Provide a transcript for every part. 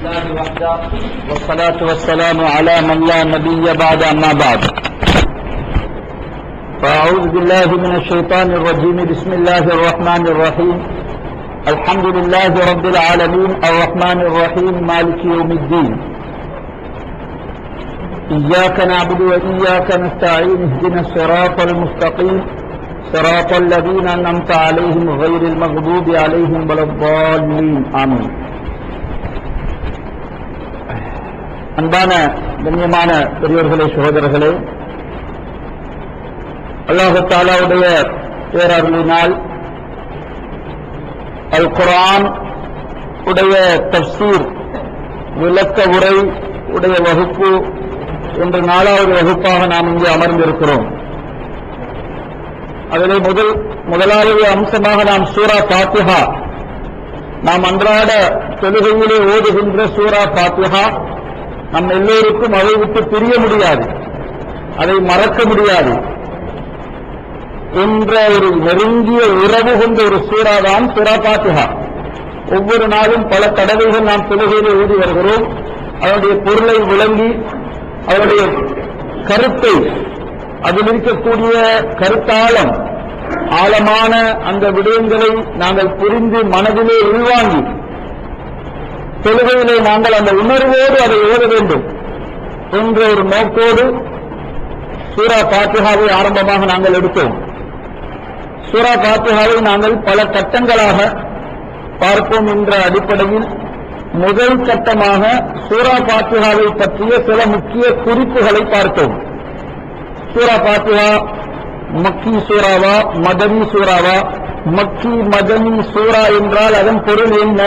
لله وحده والصلاة والسلام على من لا نبي بعد أما بعد فأعوذ بالله من الشيطان الرجيم بسم الله الرحمن الرحيم الحمد لله رب العالمين الرحمن الرحيم مالك يوم الدين إياك نعبد وإياك نستعين اهدنا الصراط المستقيم صراط الذين أنعمت عليهم غير المغضوب عليهم ولا الضالين آمين அன்பான கண்ணியமான பெரியோர்களே சகோதரர்களே அல்லாஹு தாலாவுடைய பேரருளினால் அல் குரான் உடைய தப்சீர் விளக்க உரை உடைய வகுப்பு என்ற நாலாவது வகுப்பாக நாம் இங்கே அமர்ந்திருக்கிறோம் அதிலே முதல் முதலாவது அம்சமாக நாம் சூரா பாத்திஹா நாம் அன்றாட தொழுகையிலே ஓதுகின்ற சூரா பாத்திஹா நம் எல்லோருக்கும் அதை விட்டு பிரிய முடியாது அதை மறக்க முடியாது என்ற ஒரு நெருங்கிய உறவு கொண்ட ஒரு சூறாதான் சூரா பாத்திஹா ஒவ்வொரு நாளும் பல தடவைகள் நாம் தொழுகையிலே ஓதி வருகிறோம் அதனுடைய பொருளை விளங்கி அவருடைய கருத்தை அதில் இருக்கக்கூடிய கருத்தாளம் ஆழமான அந்த விடயங்களை நாங்கள் புரிந்து மனதிலே உள்வாங்கி தொழுகையிலே நாங்கள் அந்த உணர்வோடு அதை ஓத வேண்டும் என்ற ஒரு நோக்கோடு சூரா பாத்திகாவை ஆரம்பமாக நாங்கள் எடுத்தோம் சூரா பாத்திகாவை நாங்கள் பல கட்டங்களாக பார்ப்போம் என்ற அடிப்படையில் முதல் கட்டமாக சூரா பாத்திகாவை பற்றிய சில முக்கிய குறிப்புகளை பார்த்தோம் சூரா பாத்திகா மக்கி சூறாவா மதனி சூறாவா மக்கி மதனி சூரா என்றால் அதன் பொருள் என்ன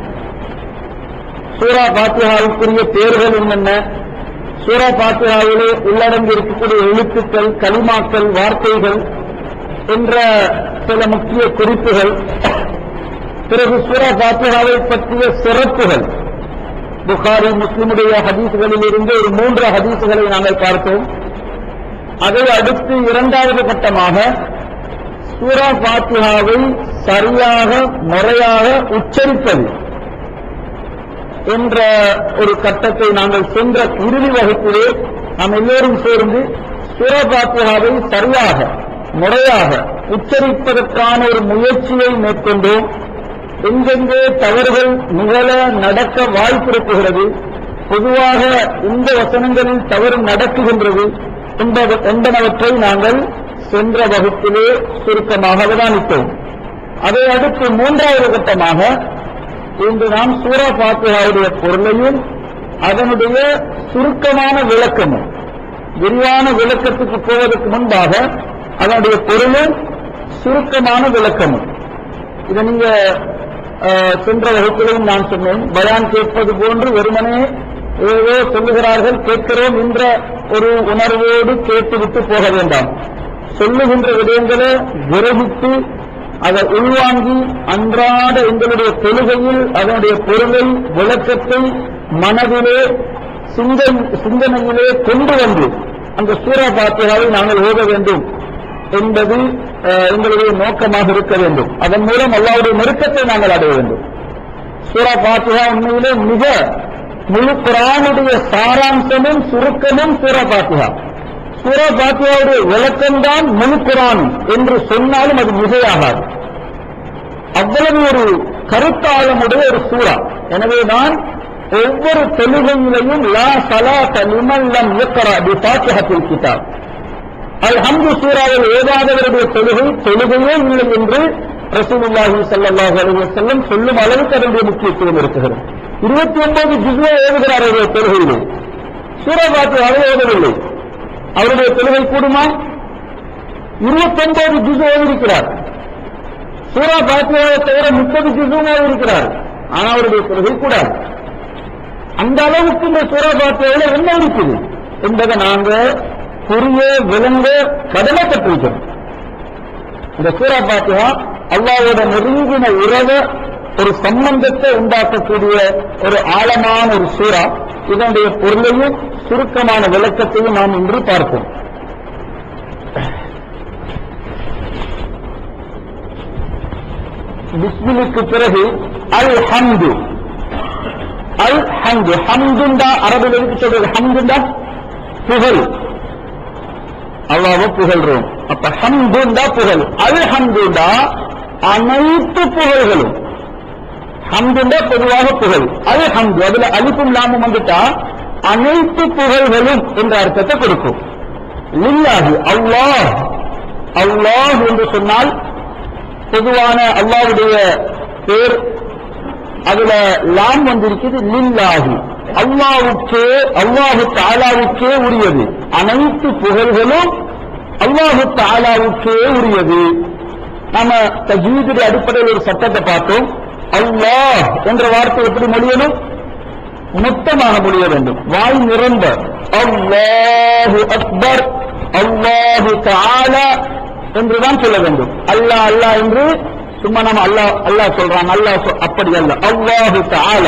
சூரா பாத்திகாவுக்குரிய பேர்கள் என்னென்ன சூரா பாத்திகாவிலே உள்ளடங்கி இருக்கக்கூடிய எழுத்துக்கள் களிமாக்கள் வார்த்தைகள் என்ற சில முக்கிய குறிப்புகள் பிறகு சூரா பாத்திகாவை பற்றிய சிறப்புகள் புகாரி முஸ்லிமுடைய ஹதீசுகளில் இருந்து ஒரு மூன்று ஹதீசுகளை நாங்கள் பார்த்தோம் அதை அடுத்து இரண்டாவது கட்டமாக சூரா பாத்திகாவை சரியாக முறையாக உச்சரிப்பது என்ற ஒரு கட்டத்தை நாங்கள் சென்ற இறுதி வகுப்பிலே நாம் எல்லோரும் சேர்ந்து சூரா பாத்திகாவை சரியாக முறையாக உச்சரிப்பதற்கான ஒரு முயற்சியை மேற்கொண்டோம் எங்கெங்கே தவறுகள் நிகழ நடக்க வாய்ப்பிருக்குகிறது பொதுவாக இந்த வசனங்களில் தவறு நடக்குகின்றது என்பனவற்றை நாங்கள் சென்ற வகுப்பிலே சுருக்கமாக அவதானித்தோம் அதை அடுத்து மூன்றாவது கட்டமாக இன்று நாம் சூரா பாத்தியாவுடைய பொருளையும் அதனுடைய சுருக்கமான விளக்கமும் விரிவான விளக்கத்துக்கு போவதற்கு முன்பாக அதனுடைய பொருளும் சுருக்கமான விளக்கமும் இதை நீங்க சென்ற வகுப்பிலையும் நான் சொன்னேன் பயான் கேட்பது போன்று வெறுமனே ஏதோ சொல்லுகிறார்கள் கேட்கிறோம் என்ற ஒரு உணர்வோடு கேட்டுவிட்டு போக வேண்டாம் சொல்லுகின்ற விடயங்களை விரகித்து அதை உள்வாங்கி அன்றாட எங்களுடைய தொழுகையில் அதனுடைய பொருளை விளக்கத்தை மனதிலே சிந்தனையிலே கொண்டு வந்து அந்த சூரா பாத்தியாவை நாங்கள் ஓத வேண்டும் என்பது எங்களுடைய நோக்கமாக இருக்க வேண்டும் அதன் மூலம் அல்லாவுடைய நெருக்கத்தை நாங்கள் அடைய வேண்டும் சூரா பாத்தியா உண்மையிலே மிக முழு குரானுடைய சாராம்சமும் சுருக்கமும் சூரா பாத்தியா சூரா பாத்தியாவுடைய விளக்கம்தான் முழு குரான் என்று சொன்னாலும் அது மிகையாகாது அவ்வளவு ஒரு கருத்தாளமுடைய ஒரு சூறா எனவேதான் ஒவ்வொரு தொழுகையிலையும் லா சலா தலிமல்லம் இயக்கரா தி பாத்தியத்தில் கிட்டார் அது ஹம்து சூறாவில் ஏதாதவருடைய தொழுகை தொழுகையே இல்லை என்று ரசூலுல்லாஹி சல்லாஹ் அலி செல்லம் சொல்லும் அளவுக்கு அதனுடைய முக்கியத்துவம் இருக்கிறது இருபத்தி ஒன்பது ஜிஸ்வே ஏவுகிறார் அவருடைய தொழுகையிலே சூரபாத்து அதை ஏதவில்லை அவருடைய தொழுகை கூடுமா இருபத்தொன்பது ஜிசு ஓதிருக்கிறார் சூரா பாத்தியாவை தவிர முப்பது ஜிசுவும் ஓதிருக்கிறார் ஆனால் அவருடைய தொழுகை கூடாது அந்த அளவுக்கு இந்த சூரா பாத்தியாவில் என்ன இருக்குது என்பதை நாங்க புரிய விளங்க கடமைப்பட்டிருக்கிறோம் இந்த சூரா பாத்தியா அல்லாவோட நெருங்கின உறவை ஒரு சம்பந்தத்தை உண்டாக்கக்கூடிய ஒரு ஆழமான ஒரு சூறா இதனுடைய பொருளையும் சுருக்கமான விளக்கத்தையும் நாம் இன்று பார்ப்போம் பிஸ்மிலுக்கு பிறகு அல் ஹம்து அல் ஹம்து ஹம்துண்டா அரபில் எதுக்கு சொல்றது ஹம்துண்டா புகழ் அல்லாஹ்வை புகழ்றோம் அப்ப ஹம்துண்டா புகழ் அல் ஹம்துண்டா அனைத்து புகழ்களும் ஹம்துண்டா பொதுவாக புகழ் அல் ஹம்து அதுல அலிப்பும் லாமும் வந்துட்டா அனைத்து புகழ்களும் என்ற அர்த்தத்தை கொடுக்கும் லில்லாஹி அல்லாஹ் அல்லாஹ் என்று சொன்னால் பொதுவான அல்லாஹ்வுடைய பேர் அதுல லாம் வந்திருக்குது லில்லாஹி அல்லாஹ்வுக்கே அல்லாஹு தாலாவுக்கே உரியது அனைத்து புகழ்களும் அல்லாஹு தாலாவுக்கே உரியது நாம தஜீதுடைய அடிப்படையில் ஒரு சட்டத்தை பார்த்தோம் அல்லாஹ் என்ற வார்த்தை எப்படி மொழியணும் மொத்தமாக மொழிய வேண்டும் வாய் நிரம்ப அல்லாஹு அக்பர் அல்லாஹு தஆலா என்றுதான் சொல்ல வேண்டும் அல்லாஹ் அல்லாஹ் என்று சும்மா நம்ம அல்லாஹ் அல்லாஹ் சொல்றான் அல்லாஹ் சொ- அப்படி அல்ல அல்லாஹு தஆலா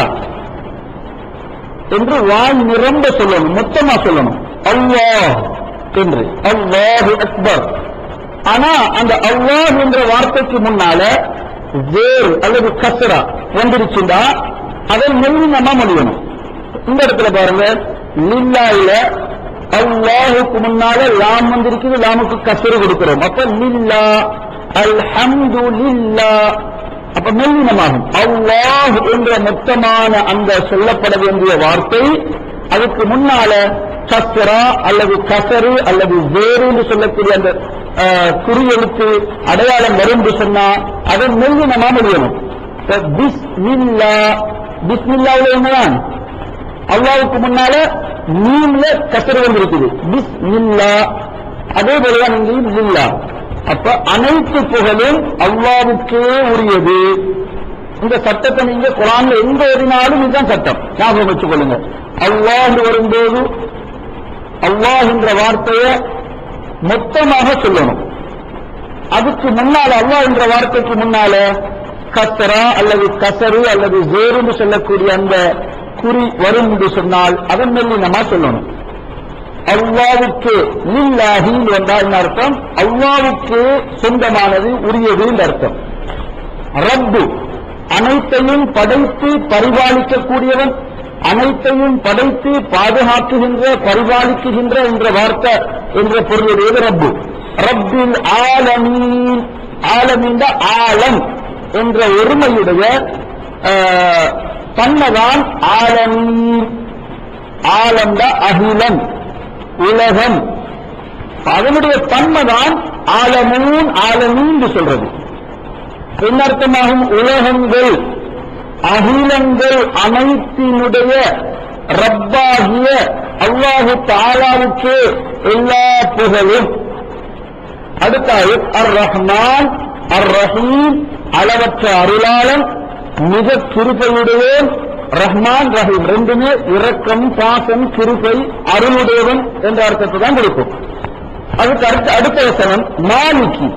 என்று வாய் நிரம்ப சொல்லணும் மொத்தமா சொல்லணும் அல்லாஹ் என்று அல்லாஹு அக்பர் ஆனா அந்த அல்லாஹ் என்ற வார்த்தைக்கு முன்னால வேர் அல்லது கசரா வந்துருச்சுண்டா அதை மெல்லினமா முடியணும் இந்த இடத்துல பாருங்க லில்லாயில அல்லாஹுக்கு முன்னால லாம் வந்திருக்குது லாமுக்கு கசரு கொடுக்கிறோம் அப்ப லில்லா அல்ஹம்து லில்லா அப்ப மெல்லினமாகும் அல்லாஹ் என்ற மொத்தமான அந்த சொல்லப்பட வேண்டிய வார்த்தை அதுக்கு முன்னால கஸ்ரா அல்லது கசரு அல்லது வேறு என்று சொல்லக்கூடிய அந்த அஹ், குறியெழுத்து அடையாளம் வரும் என்று சொன்னா அதை மெல்லினமா முடியணும் இப்ப பிஸ்மில்லா பிஸ்மில்லாவுல என்னதான் அல்லாவுக்கு முன்னால மீன்ல கசரு வந்திருக்குது பிஸ்மில்லா அதே போலதான் இங்கேயும் லில்லா அப்ப அனைத்து புகழும் அல்லாவுக்கே உரியது இந்த சட்டத்தை நீங்க குரான்ல எங்க எழுதினாலும் இதுதான் சட்டம் ஞாபகம் வச்சுக் கொள்ளுங்க அல்லாஹ் வரும்போது அல்லாஹ் என்ற வார்த்தையை மொத்தமாக சொல்லணும் அதுக்கு முன்னால அல்லாஹ் என்ற வார்த்தைக்கு முன்னால கத்தரா அல்லது கசரு அல்லது ஜேருன்னு சொல்லக்கூடிய அந்த குறி வரும் என்று சொன்னால் அதன் மெல்லினமா சொல்லணும் அல்லாவுக்கு லில்லாஹி என்றால் என்ன அர்த்தம் அல்லாவுக்கு சொந்தமானது உரியது என்று அர்த்தம் ரப்பு அனைத்தையும் படைத்து பரிபாலிக்கக்கூடியவன் அனைத்தையும் படைத்து பாதுகாக்குகின்ற பரிபாலிக்குகின்ற என்ற வார்த்தை என்ற பொருளுடையது ரப்பு ரப்பில் ஆலமீன் ஆலமீன் ஆலம் என்ற ஒருமையுடைய ஆஹ், தன்மைதான் ஆலமீன் ஆலம்ட அகிலம் உலகம் அதனுடைய தன்மைதான் ஆலமூன் ஆலமீன் என்று சொல்றது என்ன அர்த்தமாகும் உலகங்கள் அகிலங்கள் அனைத்தினுடைய ரப்பாகிய அல்லாஹு தாலாவுக்கே எல்லா புகழும் அடுத்தாது அர் ரஹ்மான் அர் ரஹீம் அளவற்ற அருளாளன் மிக கிருபையுடையவன் ரஹ்மான் ரஹீம் ரெண்டுமே இரக்கம் பாசம் கிருபை அருளுடையவன் என்ற அர்த்தத்தை தான் கொடுக்கும் அதுக்கு அடுத்த அடுத்த வசனம் மாலிகி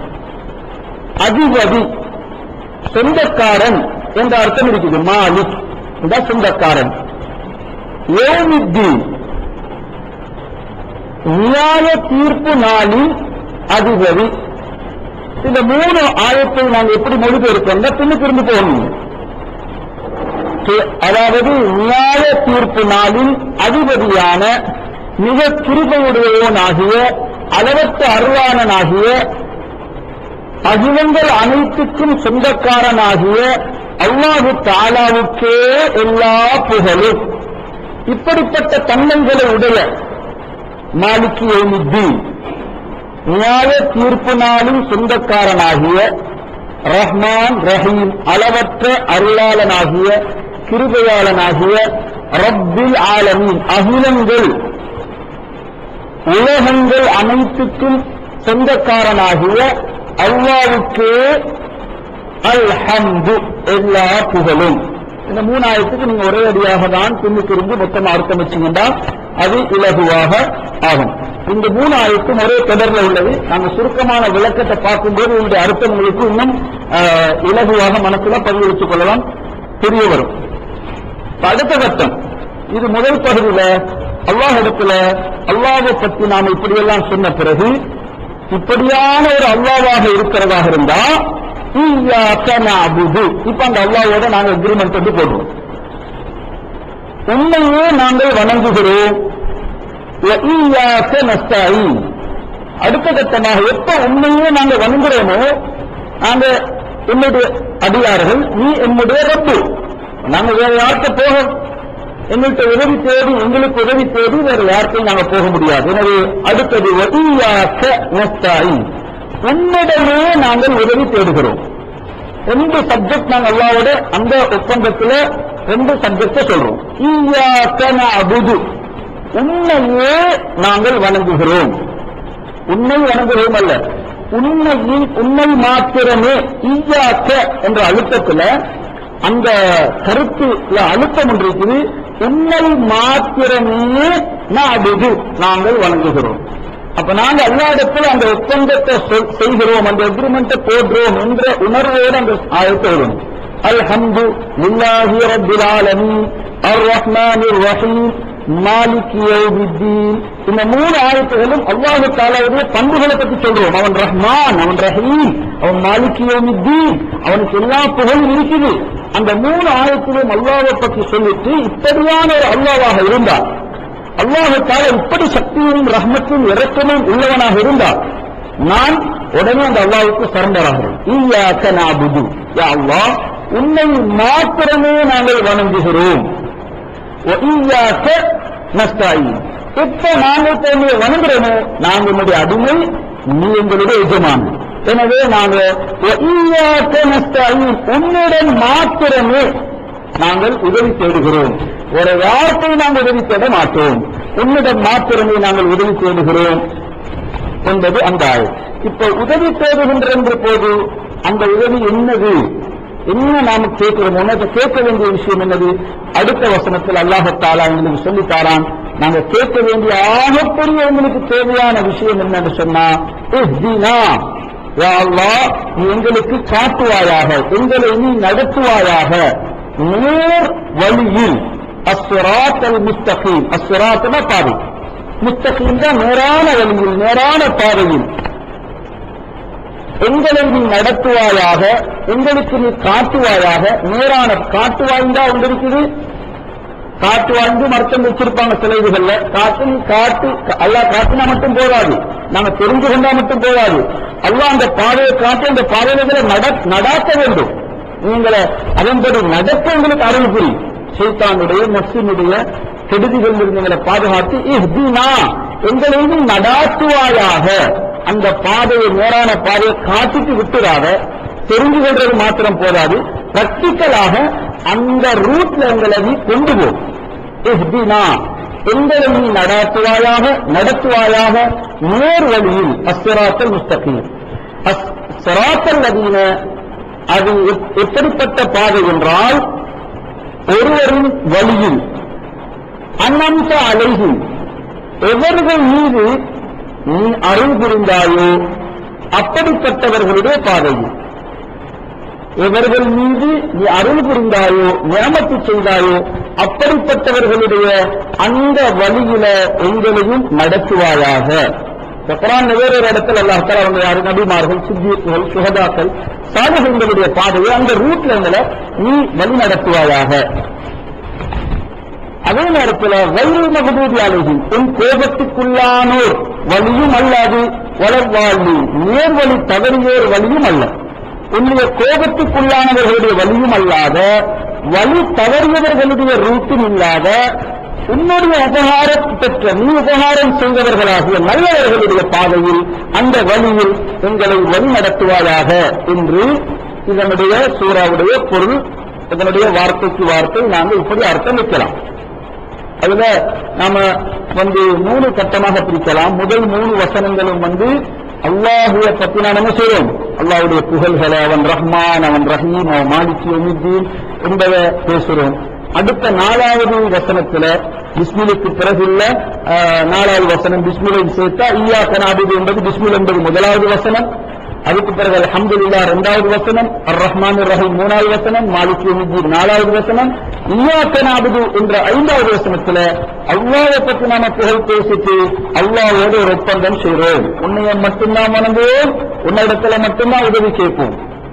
அதிபதி சொந்தக்காரன் என்ற அர்த்தம் இருக்குது மாலிக் இந்த சொந்தக்காரன் யோமித்தீன் நியாய தீர்ப்பு நாளின் அதிபதி இந்த மூணு ஆயத்தை நாங்கள் எப்படி மொழிபெயர்க்கோம் பின்னு திரும்பி போகணும் கே- அதாவது நியாய தீர்ப்பு நாளின் அதிபதியான மிக கிருபையுடையவனாகிய அளவற்ற அருளாளனாகிய அகிலங்கள் அனைத்துக்கும் சொந்தக்காரனாகிய அல்லாஹு தாலாவுக்கே எல்லா புகழும் இப்படிப்பட்ட தன்னங்களை உடைய மாலிக்கு யௌமித்தீன் நியாய தீர்ப்பு நாளின் சொந்தக்காரனாகிய ரஹ்மான் ரஹீம் அளவற்ற அருளாளனாகிய கிருபையாளனாகிய ரப்பில் ஆலமீன் அகிலங்கள் உலகங்கள் அனைத்துக்கும் சொந்தக்காரனாகிய அல்லாவுக்கே அல்ஹம்து எல்லா புகழும் இந்த மூணாயிரத்துக்கு நீங்க ஒரே அடியாக தான் பின்னுக்கு இருந்து மொத்தமா அர்த்தம் வச்சீங்கன்னா அது இலகுவாக ஆகும் இந்த மூணு ஆயத்தும் ஒரே தொடர்ல உள்ளது நாங்க சுருக்கமான விளக்கத்தை பார்க்கும்போது இதனுடைய அர்த்தம் உங்களுக்கு இன்னும் ஆஹ், இலகுவாக மனசுல பதிவு வச்சுக் கொள்ளலாம் தெரிய வரும் இப்ப அடுத்த கட்டம் இது முதல் பகுதியில அல்லாஹ் இடத்துல அல்லாஹை பற்றி நாம் இப்படியெல்லாம் சொன்ன பிறகு இப்படியான ஒரு அல்லாவாக இருக்கிறதாக இருந்தா இய்யாக்க நஅபுது. இப்ப அந்த அல்லாவோட நாங்க அக்ரிமெண்ட் வந்து போடுவோம் உண்மையே நாங்கள் வணங்குகிறோம் وَإِيَّاكَ نَسْتَعِينُ அடுத்த கட்டமாக எப்ப உண்மையே நாங்க வணங்குறோமோ நாங்க என்னுடைய அடியார்கள் நீ என்னுடைய ரப்பு நாங்க வேற யார்கிட்ட போக எங்கள்கிட்ட உதவி தேடி எங்களுக்கு உதவி தேடி வேற யார்கிட்டையும் நாங்க போக முடியாது எனவே அடுத்தது வடியாக்க நஸ்தாயின் உன்னிடமே நாங்கள் உதவி தேடுகிறோம் ரெண்டு சப்ஜெக்ட் நாங்க அல்லாவோட அந்த ஒப்பந்தத்துல ரெண்டு சப்ஜெக்ட சொல்றோம் ஈயாக்க அபுது உன்னையே நாங்கள் வணங்குகிறோம் உன்னை வணங்குகிறோம் அல்ல உண்மையில் உண்மை மாத்திரமே ஈயாக்க என்ற அழுத்தத்துல அந்த கருத்துல அழுத்தம் ஒன்று இருக்குது உண்மை மாத்திரமே நாடுது நாங்கள் வணங்குகிறோம் அப்ப நாங்க எல்லா இடத்துல அந்த ஒப்பந்தத்தை சொல்- செய்கிறோம் அந்த எக்ரிமெண்ட்டை போடுறோம் என்ற உணர்வோடு அந்த ஆயத்தை வரும் அல்ஹம்து லில்லாஹி ரப்பில் ஆலமீன் அர் ரஹ்மானிர் ரஹீம் மாலிக் யௌமித்தீன் இந்த மூணு ஆயத்துகளும் அல்லாஹ் தாலாவுடைய பண்புகளை பற்றி சொல்றோம் அவன் ரஹ்மான் அவன் ரஹீம் அவன் மாலிக் யௌமித்தீன் அவனுக்கு எல்லா புகழும் இருக்குது அந்த மூணு ஆயத்திலும் அல்லாஹ்வை பற்றி சொல்லிட்டு இப்படியான ஒரு அல்லாவாக இருந்தார் அல்லாஹ் தால இப்படி சக்தியும் ரஹ்மத்தும் இரக்கமும் உள்ளவனாக இருந்தால் நான் உடனே அந்த அல்லாஹ்வுக்கு சரண்டராகிறேன் ஈயாக்க நாபுது யா அல்லாஹ் உன்னை மாத்திரமே நாங்கள் வணங்குகிறோம் وإياك نستعين எப்ப நாங்கள் உன்னை வணங்குறோமோ நாங்க உன்னுடைய அடிமை நீ எங்களுடைய எஜமான் எனவே நாங்க وإياك نستعين உன்னிடம் மாத்திரமே நாங்கள் உதவி தேடுகிறோம் ஒரு யார்த்தை நாங்கள் உதவி தேட மாட்டோம் உன்னிடம் மாத்திரமே நாங்கள் உதவி தேடுகிறோம் என்பது அந்த ஆயம் இப்ப உதவி தேடுகின்ற என்ற போது அந்த உதவி என்னது என்ன நாம கேட்கிறோம் உனக்கு கேட்க வேண்டிய விஷயம் என்னது அடுத்த வசனத்தில் அல்லாஹத்தாலா எங்களுக்கு சொல்லி தாரான் நாங்க கேட்க வேண்டிய ஆகப்பெரிய எங்களுக்கு தேவையான விஷயம் என்னன்னு சொன்னா இஹ்தினா யா அல்லாஹ் நீ எங்களுக்கு காட்டுவாயாக எங்களை நீ நடத்துவாயாக நேர் வழியில் அஸ்வராத் அல் முஸ்தகீம் அஸ்வராத்னா பாதை முஸ்தகீம் தான் நேரான வழியில் நேரான பாதையில் எங்களை நீ நடத்துவாயாக எங்களுக்கு நீ காட்டுவாயாக நேரான காட்டுவாய்ந்தா ஒன்று இருக்குது காட்டு வாழ்ந்து மருத்துவம் வச்சிருப்பாங்க சில இதுகள்ல காட்டு நீ காட்டு அல்லா காட்டுனா மட்டும் போதாது நாங்க தெரிஞ்சு கொண்டா மட்டும் போதாது அல்லாஹ் அந்த பாதையை காட்டி அந்த பாதையில நட நடாத்த வேண்டும் நீங்களை அதன்படி நடக்க உங்களுக்கு அருள் புரி சைத்தானுடைய நப்சினுடைய கெடுதிகள் இருந்து எங்களை பாதுகாத்து இஹ்தினா எங்களை நீ நடாத்துவாயாக அந்த பாதையை நேரான பாதையை காட்டிட்டு விட்டுறாத தெரிஞ்சு கொள்றது மாத்திரம் போதாது பிராக்டிக்கலாக அந்த ரூட்ல எங்களை நீ கொண்டு போ இஹ்தினா எங்களை நீ நடாத்துவாயாக நடத்துவாயாக நேர் வழியில் அஸ்வராத்தல் முஸ்தகீம் அஸ்வராத்தல் நதீன அது எப்- எப்படிப்பட்ட பாதை என்றால் ஒருவரின் வழியில் அன்னம்ச அலைஹி எவர்கள் மீது நீ அருள் புரிந்தாயோ அப்படிப்பட்டவர்களுடைய பாதையில் எவர்கள் மீது நீ அருள் புரிந்தாயோ நியமத்து செய்தாயோ அப்படிப்பட்டவர்களுடைய அந்த வழியில எங்களையும் நடத்துவாயாக இந்த குரான் வேறொரு இடத்துல அல்லாஹ் தஆலா அவங்க யாரு நபிமார்கள் சித்தியர்கள் சுகதாக்கள் சாதகங்களுடைய பாதையை அந்த ரூட்ல எங்களை நீ வழி நடத்துவாயாக அதே நேரத்தில் வயிறு மகதூதி அழகி உன் கோபத்துக்குள்ளானோர் வழியும் அல்லாது வளர்வாழ்வு நேர்வழி தவறியோர் வழியும் அல்ல உன்னுடைய கோபத்துக்குள்ளானவர்களுடைய வழியும் அல்லாத வழி தவறியவர்களுடைய ரூட்டும் இல்லாத உன்னுடைய உபகாரம் பெற்ற நீ உபகாரம் செய்தவர்களாகிய நல்லவர்களுடைய பாதையில் அந்த வழியில் எங்களை வழி நடத்துவாயாக என்று இதனுடைய சூறாவுடைய பொருள் இதனுடைய வார்த்தைக்கு வார்த்தை நாங்கள் இப்படி அர்த்தம் வைக்கலாம் அதுல நாம வந்து மூணு கட்டமாக பிரிக்கலாம் முதல் மூணு வசனங்களும் வந்து அல்லாஹுவை பத்தி நான் என்ன செய்வோம் அல்லாஹ்வுடைய புகழ்களை அவன் ரஹ்மான் அவன் ரஹீம் அவன் மாலிக் யௌமித்தீன் என்பதை பேசுறோம் அடுத்த நாலாவது வசனத்துல பிஸ்மிலுக்கு பிறகுள்ள ஆஹ், நாலாவது வசனம் பிஸ்மிலை சேர்த்தா ஈயா கனாபிது என்பது பிஸ்மில் என்பது முதலாவது வசனம் அதுக்கு பிறகு அல்ஹம்துலில்லாஹ் இரண்டாவது வசனம் அர் ரஹ்மான் ரஹீம் மூணாவது வசனம் மாலிக் யௌமித்தீன் நாலாவது வசனம் இய்யாக்க நாபுது என்ற ஐந்தாவது வசனத்துல அல்லாஹ்வை பற்றி நாம புகழ் பேசிட்டு அல்லாஹ்வோடு ஒரு ஒப்பந்தம் செய்றோம் உன்னைய மட்டும்தான் வணங்குவோம் உன்னிடத்துல மட்டும்தான் உதவி கேட்போம்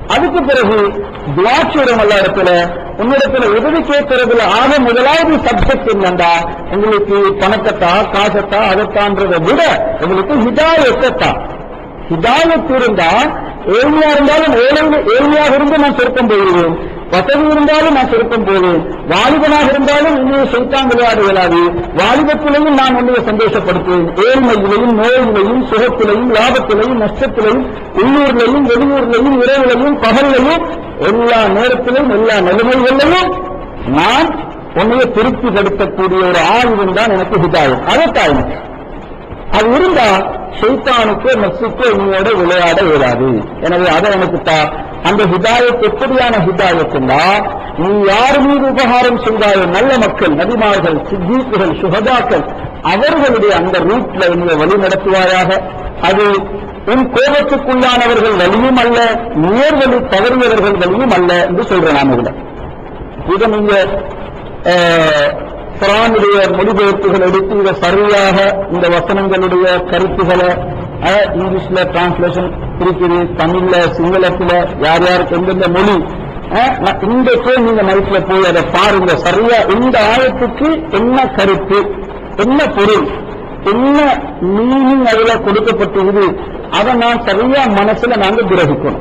அதுக்கு பிறகு துவாட்சியிடம் எல்லா இடத்துல உன்னிடத்துல உதவி கேட்கறதுல ஆக முதலாவது சப்ஜெக்ட் என்னண்டா உங்களுக்கு பணத்தைத்தா காசத்தா அதைத்தான்றதை விட உங்களுக்கு ஹிதாயத்தா ஹிதாயத் இருந்தா ஏழ்மையா இருந்தாலும் ஏழை ஏழ்மையாக இருந்து நான் சொருக்கம் போடுவேன் வசதி இருந்தாலும் நான் சொருக்கம் போடுவேன் வாலிபனாக இருந்தாலும் உன்னைய சைத்தான் விளையாடு விளையாடு வாலிபத்திலையும் நான் உன்னைய சந்தோஷப்படுத்துவேன் ஏழ்மையிலையும் நோயிலையும் சுகத்திலையும் லாபத்திலையும் நஷ்டத்திலையும் உள்ளூர்லையும் வெளியூர்லையும் இரவுலையும் பகல்லையும் எல்லா நேரத்திலும் எல்லா நிலைமைகளிலும் நான் உன்னைய திருப்திப்படுத்தக்கூடிய ஒரு ஆயுதம் தான் எனக்கு ஹிதாயம் அதைத்தான் எனக்கு அது இருந்தா ஷைத்தானுக்கு நசுக்கு உன்னோட விளையாட இயலாது எனவே அதை எனக்கு தா அந்த ஹிதாயத் எப்படியான ஹிதாயத்துண்டா நீ யார் மீது உபகாரம் செய்தாயோ நல்ல மக்கள் நபிமார்கள் சித்தீக்குகள் சுகதாக்கள் அவர்களுடைய அந்த ரூட்ல நீங்க வழி நடத்துவாயாக அது உன் கோபத்துக்குள்ளானவர்கள் வழியும் அல்ல நேர்வழி தவறியவர்கள் வழியும் அல்ல என்று சொல்றேன் நான் இதுல இதை நீங்க அஹ், குரானுடைய மொழிபெயர்ப்புகள் எடுத்து இதை சரியாக இந்த வசனங்களுடைய கருத்துக்களை அஹ், இங்கிலீஷ்ல டிரான்ஸ்லேஷன் இருக்குது தமிழ்ல சிங்களத்துல யார் யாருக்கு எந்தெந்த மொழி அஹ், நான் இன்றைக்கே நீங்க நைட்ல போய் அதை பாருங்க சரியா இந்த ஆயத்துக்கு என்ன கருத்து என்ன பொருள் என்ன மீனிங் அதுல கொடுக்கப்பட்டிருக்குது அதை நான் சரியா மனசுல நாங்க கிரகிக்கணும்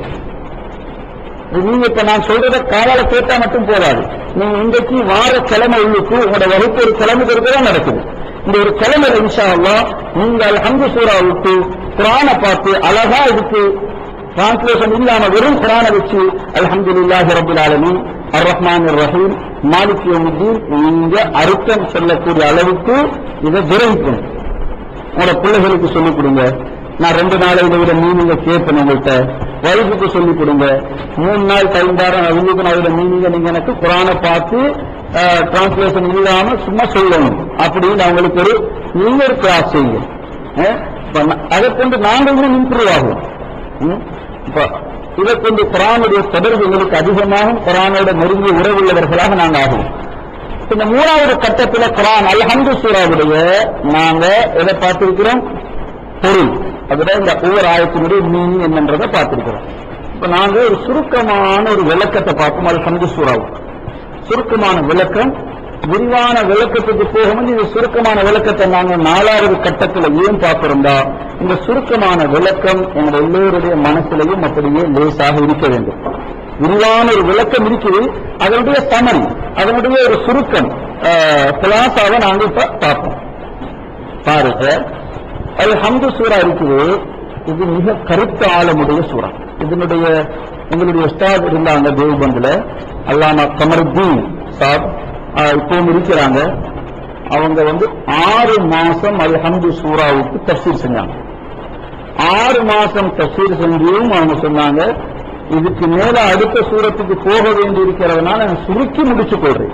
நீங்க இப்ப நான் சொல்றத காலால கேட்டா மட்டும் போதாது நீங்க இன்றைக்கு வார கிழமை உள்ளுக்கு உங்களோட வகுப்பு ஒரு கிழமை தான் நடக்குது இந்த ஒரு கிழமை இன்ஷா அல்லாஹ் நீங்க அல்ஹம்து சூரா விட்டு குரானை பார்த்து அழகா இதுக்கு டிரான்ஸ்லேஷன் இல்லாம வெறும் குரானை வச்சு அல்ஹம்துலில்லாஹி ரப்பில் ஆலமீன் அர் ரஹ்மான் ரஹீம் மாலிக் யௌமித்தீன் நீங்க அர்த்தம் சொல்லக்கூடிய அளவுக்கு இதை கிரகிக்கணும் உங்களோட பிள்ளைகளுக்கு சொல்லிக் கொடுங்க நான் ரெண்டு நாளை இதை விட மீனிங்க கேட்பேன் உங்கள்கிட்ட வயசுக்கு சொல்லிக் கொடுங்க மூணு நாள் டைம் தரேன் அவங்களுக்கு நான் இதோட மீனிங்க நீங்க எனக்கு குரானை பார்த்து டிரான்ஸ்லேஷன் இல்லாம சும்மா சொல்லணும் அப்படின்னு அவங்களுக்கு ஒரு நீங்க ஒரு கிளாஸ் செய்யுங்க அஹ், இப்ப நா- அதை கொண்டு நாங்கள் இன்னும் இம்ப்ரூவ் ஆகும் ம்? இப்ப இதை கொண்டு குரானுடைய தொடர்பு எங்களுக்கு அதிகமாகும் குரானோட நெருங்கிய உறவுள்ளவர்களாக நாங்கள் ஆகும் இந்த மூணாவது கட்டத்தில் குரான் அல்ஹம்து சூராவுடைய நாங்க எதை பார்த்திருக்கிறோம் பொருள் அதுல இந்த ஒவ்வொரு ஆயத்தினுடைய மீனிங் என்னன்றதை பார்த்திருக்கிறோம் இப்ப நாங்க ஒரு சுருக்கமான ஒரு விளக்கத்தை பார்ப்போம் அல்ஹம்து சூராவுக்கு சுருக்கமான விளக்கம் விரிவான விளக்கத்துக்கு போகும்போது இந்த சுருக்கமான விளக்கத்தை நாங்க நாலாவது கட்டத்துல ஏன் பார்க்கிறோம்டா இந்த சுருக்கமான விளக்கம் எங்கள் எல்லோருடைய மனசுலையும் அப்படியே லேசாக இருக்க வேண்டும் விரிவான ஒரு விளக்கம் இருக்குது அதனுடைய சமன் அதனுடைய ஒரு சுருக்கம் கிளாஸாக நாங்க இப்ப பார்ப்போம் பாருங்க அது ஹம்து சூரா இருக்குது இது மிக கருத்த ஆழமுடைய சூறா இதனுடைய எங்களுடைய உஸ்தாத் இருந்தாங்க தேவபந்துல அல்லாமா கமருத்தீன் சாப் ஆஹ் இப்பவும் இருக்கிறாங்க அவங்க வந்து ஆறு மாசம் அல் ஹம்து சூறாவுக்கு தஃசீர் செஞ்சாங்க ஆறு மாசம் தஃசீர் செஞ்சும் அவங்க சொன்னாங்க இதுக்கு மேல அடுத்த சூரத்துக்கு போக வேண்டி இருக்கிறதுனால நான் சுருக்கி முடிச்சு கொள்றேன்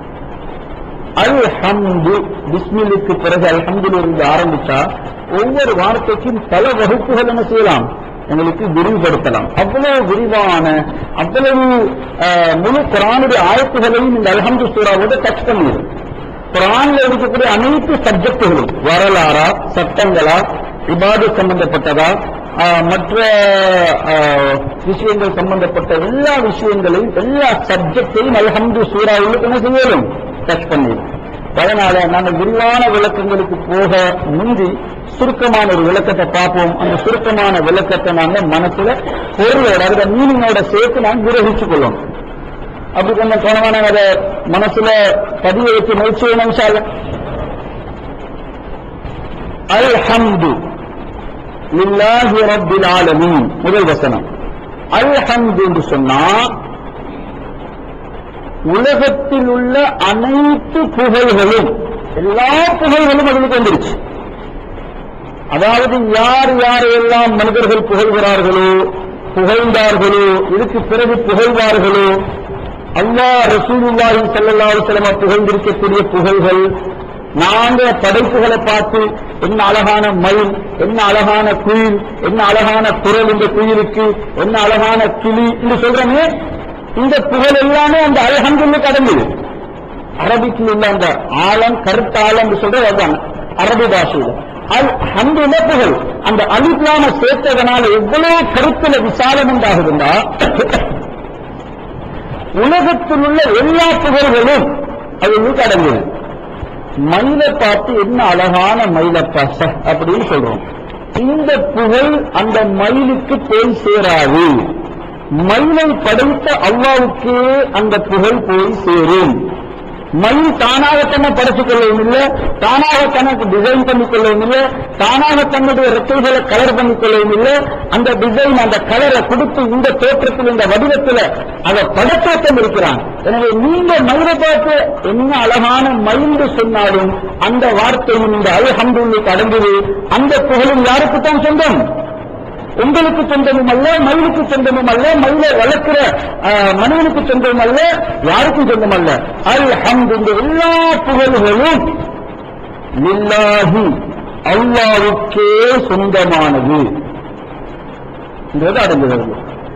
அல் ஹம்து பிஸ்மிலுக்கு பிறகு அல்ஹம்துல இருந்து ஆரம்பிச்சா ஒவ்வொரு வார்த்தைக்கும் பல வகுப்புகள் என்ன செய்யலாம் எங்களுக்கு விரிவுபடுத்தலாம் அவ்வளவு விரிவான அவ்வளவு ஆஹ், முழு குரானுடைய ஆயத்துகளையும் இந்த அல்ஹம்து சூறாவோட டச் பண்ணிடும் குரான்ல இருக்கக்கூடிய அனைத்து சப்ஜெக்டுகளும் வரலாறா சட்டங்களா இபாது சம்பந்தப்பட்டதா ஆஹ், மற்ற ஆஹ், விஷயங்கள் சம்பந்தப்பட்ட எல்லா விஷயங்களையும் எல்லா சப்ஜெக்டையும் அல்ஹம்து சூறாவுக்கு என்ன செய்யணும் டச் பண்ணிடும் அதனால நாங்கள் விரிவான விளக்கங்களுக்கு போக முந்தி சுருக்கமான ஒரு விளக்கத்தை பார்ப்போம் அந்த சுருக்கமான விளக்கத்தை நாங்க மனசுல பொருளோட அந்த மீனிங்கோட சேர்த்து நாங்கள் கிரகிச்சுக் கொள்வோம் அப்படி கொஞ்சம் கவனமா நாங்க அதை மனசுல பதிய வச்சு முயற்சி செய்யணும் இன்ஷா அல்லாஹ். அல் ஹம்து லில்லாஹி ரப்பில் ஆலமீன் முதல் வசனம் அல் ஹம்து என்று சொன்னா உலகத்தில் உள்ள அனைத்து புகழ்களும் எல்லா புகழ்களும் அதுக்கு வந்துருச்சு அதாவது யார் யாரையெல்லாம் மனிதர்கள் புகழ்கிறார்களோ புகழ்ந்தார்களோ இதுக்கு பிறகு புகழ்வார்களோ அல்லாஹ் ரசூலுல்லாஹி ஸல்லல்லாஹு அலைஹி வஸல்லம் புகழ்ந்திருக்கக்கூடிய புகழ்கள் நாங்க படைப்புகளை பார்த்து என்ன அழகான மயில் என்ன அழகான குயில் என்ன அழகான குரல் இந்த குயிலுக்கு என்ன அழகான கிளி என்று சொல்றோமே இந்த புகழ் எல்லாமே அந்த அல்ஹம்துல்ல கடந்தது அரபிக்கில் உள்ள அந்த ஆழம் கருத்த ஆழம் என்று சொல்றது அதுதான் அரபி பாஷையில் அல் ஹம்துல புகழ் அந்த அலிப்லாம சேர்த்ததனால எவ்வளவு கருத்துல விசாலம் உண்டாகுதுண்டா உலகத்தில் உள்ள எல்லா புகழ்களும் அது உங்களுக்கு அடங்குது மயிலை பார்த்து என்ன அழகான மயிலப்பா ச அப்படின்னு சொல்றோம் இந்த புகழ் அந்த மயிலுக்கு போய் சேராது மயிலை படைத்த அல்லாவுக்கே அந்த புகழ் போய் சேரும் மயில் தானாக தன்னை படைத்துக் கொள்ளவும் இல்லை தானாக தனக்கு டிசைன் பண்ணிக் கொள்ளவும் இல்லை தானாக தன்னுடைய ரெக்கைகளை கலர் பண்ணிக் கொள்ளவும் இல்லை அந்த டிசைன் அந்த கலரை கொடுத்து இந்த தோற்றத்தில் இந்த வடிவத்தில் அதை படைத்தாட்டம் இருக்கிறான் எனவே நீங்க மயிலை பார்த்து என்ன அழகான மயில்னு சொன்னாலும் அந்த வார்த்தையும் இந்த அல்ஹம்துல்லுக்கு அடங்குது அந்த புகழும் யாருக்கு தான் சொந்தம் உங்களுக்கு சொந்தமும் அல்ல மயிலுக்கு சொந்தமும் அல்ல மயிலை வளர்க்கிற ஆஹ், மனிதனுக்கு சொந்தமும் அல்ல யாருக்கும் சொந்தம் அல்ல அல் ஹம்து இந்த எல்லா புகழ்களும் லில்லாஹி அல்லாவுக்கே சொந்தமானது என்றது அடங்குகிறது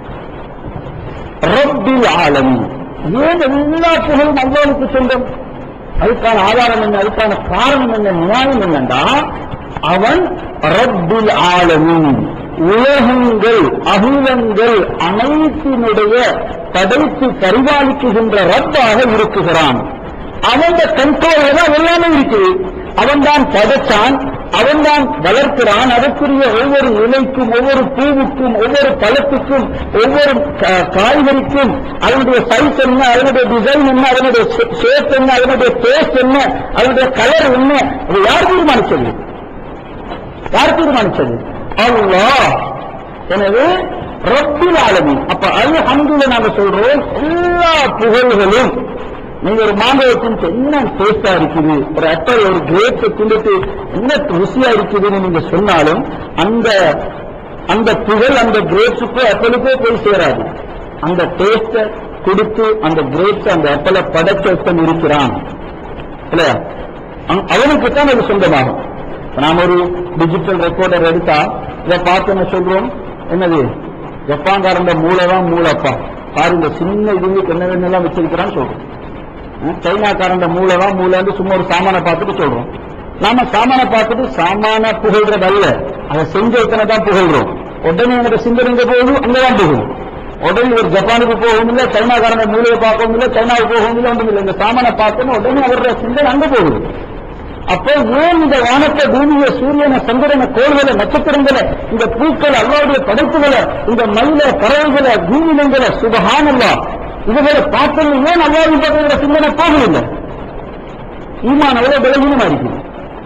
ரப்பில் ஆலமி ஏன் எல்லா புகழும் அல்லாவுக்கு சொந்தம் அதுக்கான ஆதாரம் என்ன அதுக்கான காரணம் என்ன நியாயம் என்னண்டா அவன் ரப்பில் ஆலமீன் உலகங்கள் அகிலங்கள் அனைத்தினுடைய படைத்து பரிபாலிக்குகின்ற ரப்பாக இருக்குகிறான் அவன் கண்ட்ரோல தான் எல்லாமே இருக்குது அவன் தான் படைச்சான் அவன் தான் வளர்க்கிறான் அதற்குரிய ஒவ்வொரு இலைக்கும் ஒவ்வொரு பூவுக்கும் ஒவ்வொரு பழத்துக்கும் ஒவ்வொரு கா- காய்கறிக்கும் அதனுடைய சைஸ் என்ன அதனுடைய டிசைன் என்ன அதனுடைய ஷேப் என்ன அதனுடைய டேஸ்ட் என்ன அதனுடைய கலர் என்ன அது யார் தீர்மானிச்சது யார் தீர்மானிச்சது அல்லாஹ் எனவே ரப்பில் ஆலமீன் அப்ப அல் ஹம்துல நாங்க சொல்றோம் எல்லா புகழ்களும் நீங்க ஒரு மாங்காயை தின்ட்டு என்ன டேஸ்டா இருக்குது ஒரு அப்பல் ஒரு கிரேப்ஸை தின்னுட்டு என்ன ருசியா இருக்குதுன்னு நீங்க சொன்னாலும் அந்த அந்த புகழ் அந்த கிரேப்ஸுக்கோ அப்பலுக்கோ போய் சேராது அந்த டேஸ்ட கொடுத்து அந்த கிரேப்ஸ் அந்த அப்பலை படைச்சவன் இருக்கிறான் இல்லையா அவ- அவனுக்கு தான் அது சொந்தமாகும் இப்ப நாம ஒரு டிஜிட்டல் ரெக்கார்டர் எடுத்தா இதை பார்த்து என்ன சொல்றோம் என்னது ஜப்பான்காரண்ட மூளை தான் மூளைப்பா பாருங்க சின்ன இதுங்களுக்கு என்ன என்னெல்லாம் வச்சிருக்கிறான்னு சொல்றோம் அஹ் சைனாக்காரண்ட மூளை தான் மூளைன்னு சும்மா ஒரு சாமானை பார்த்துட்டு சொல்றோம் நாம சாமானை பார்த்துட்டு சாமான புகழ்றது அல்ல அதை செஞ்சவத்தனை தான் புகழ்றோம் உடனே என்னோட சிந்தனை எங்க போகுது அங்கதான் போகும் உடனே ஒரு ஜப்பானுக்கு போகவும் இல்லை சைனாக்காரன மூலையை பார்க்கவும் இல்லை சைனாவுக்கு போகவும் இல்லை ஒன்றும் இல்லை இந்த சாமானை பார்த்தோன்னு உடனே அவருடைய சிந்தனை அங்க போகுது அப்போ ஏன் இந்த வானத்தை பூமியை சூரியனை சந்திரனை கோள்களை நட்சத்திரங்களை இந்த பூக்களை அல்லாவுடைய படைப்புகளை இந்த மயில பறவைகளை பூமினங்களை சுபகானல்லா இதுகளை பார்த்தது ஏன் அல்லாவின் பக்கத்துல சிந்தனை போகவில்லை ஈமான் அவ்வளவு பலகீனமா இருக்குது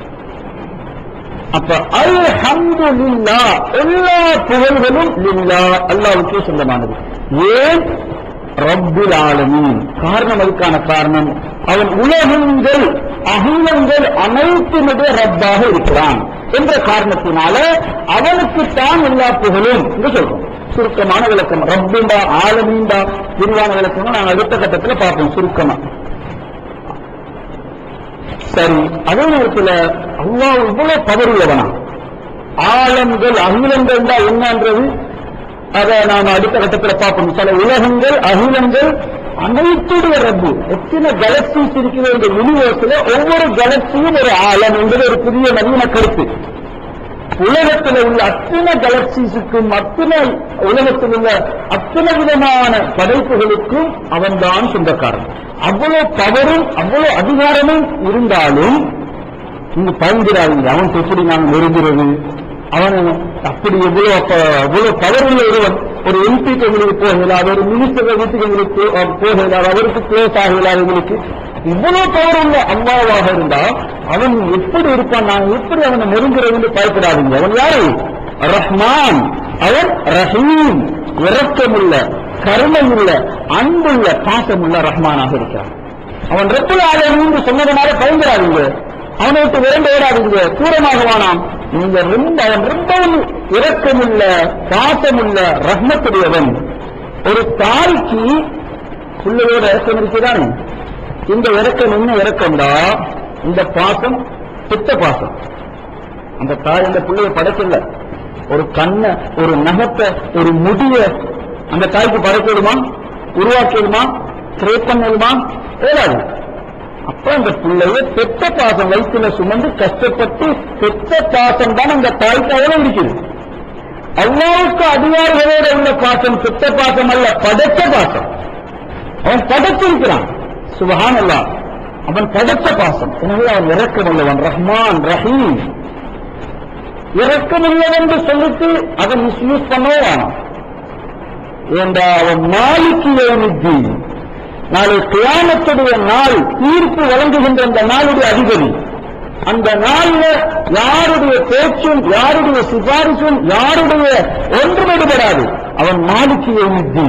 அப்ப அல் ஹம்து லில்லா எல்லா புகழ்களும் லில்லா அல்லாவுக்கே சொந்தமானது ஏன் ரப்புல் ஆலமீன் காரணம் அதுக்கான காரணம் அவன் உலகங்கள் அகிலங்கள் அனைத்தினுடைய ரப்பாக இருக்கிறான் என்ற காரணத்தினால அவனுக்குத்தான் எல்லா புகழும் என்று சொல்றோம் சுருக்கமான விளக்கம் ரப்புண்டா ஆலமீண்டா விரிவான விளக்கமும் நாங்கள் அடுத்த கட்டத்தில் பார்ப்போம் சுருக்கமா சரி அதே நேரத்தில் அல்லாஹ் இவ்வளவு பவர் உள்ளவனா ஆழங்கள் அகிலங்கள் தான் என்னன்றது அதை நாம அடுத்த கட்டத்தில் பார்ப்போம் சில உலகங்கள் அகிலங்கள் அனைத்துடைய ரப்பு எத்தனை கேலக்சிஸ் இருக்கிற இந்த யூனிவர்ஸ்ல ஒவ்வொரு கேலக்சியும் ஒரு ஆழம் என்பது ஒரு புதிய நவீன கருத்து உலகத்தில் உள்ள அத்தனை கேலக்சிஸுக்கும் அத்தனை உலகத்தில் உள்ள அத்தனை விதமான படைப்புகளுக்கும் அவன்தான் சொந்தக்காரன் அவ்வளவு பவரும் அவ்வளவு அதிகாரமும் இருந்தாலும் நீங்க பயந்துடாதீங்க அவன் எப்படி நாங்கள் நெருங்குறது அவன் அப்படி எவ்வளவு அப்ப அவ்வளவு பவர் உள்ள ஒருவன் ஒரு எம்பி எங்களுக்கு போக இயலாது ஒரு மினிஸ்டர் வீட்டுக்கு எங்களுக்கு போ- போக இயலாது அவருக்கு க்ளோஸ் ஆக இயலாது எங்களுக்கு இவ்வளவு பவர் உள்ள அம்மாவாக இருந்தா அவன் எப்படி இருப்பான் நான் எப்படி அவனை நெருங்குறதுன்னு பயப்படாதீங்க அவன் யாரு ரஹ்மான் அவன் ரஹீம் இரக்கமுள்ள கருணையுள்ள அன்புள்ள பாசமுள்ள ரஹ்மானாக இருக்கிறான் அவன் ரெப்புல ஆலயம் சொன்னதுனால பயந்துடாதீங்க அவனை விட்டு விரண்டு ஓடாதீங்க தூரமாக வானாம் நீங்க ரொம்ப அவன் ரொம்பவும் இரக்கமுள்ள பாசமுள்ள ரஹ்மத்துடையவன் ஒரு தாய்க்கு பிள்ளையோட இறக்கம் இருக்குதானே இந்த இறக்கம் என்ன இறக்கம்டா இந்த பாசம் பித்த பாசம் அந்த தாய் அந்த பிள்ளைய படைக்கல ஒரு கண்ணை ஒரு நகத்தை ஒரு முடிய அந்த தாய்க்கு படைக்கணுமா உருவாக்கிடுமா கிரியேட் பண்ணிடுமா ஏதாவது அப்ப அந்த பிள்ளைய பெத்த பாசம் வயிற்றுல சுமந்து கஷ்டப்பட்டு பெத்த பாசம் தான் அந்த தாய்க்காக இருக்குது அல்லாவுக்கு அதிகாரிகளோட உள்ள பாசம் பெத்த பாசம் அல்ல படைத்த பாசம் அவன் படைத்திருக்கிறான் சுபஹான் அல்லா அவன் படைத்த பாசம் எனவே அவன் இறக்கமுள்ளவன் ரஹ்மான் ரஹீம் இறக்கமுள்ளவன் என்று சொல்லிட்டு அதை மிஸ்யூஸ் பண்ணவே வேணாம் ஏண்டா அவன் நாளைக்கு யோனித்தி நாளை கியாமத்துடைய நாள் தீர்ப்பு வழங்குகின்ற அந்த நாளுடைய அதிபதி அந்த நாள்ல யாருடைய பேச்சும் யாருடைய சிபாரிசும் யாருடைய ஒன்றும் ஈடுபடாது அவன் நாளைக்கு யோனித்தி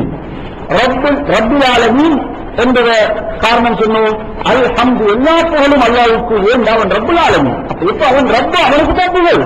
ரப்பு ரப்பில் ஆலமீன் என்ற காரணம் சொன்னோம் அல் ஹம்து எல்லா புகழும் அல்லாவுக்கு ஏன் அவன் ரப்புல் ஆலமீன் அப்ப இப்ப அவன் ரப்பு அவனுக்கு தான் புகழ்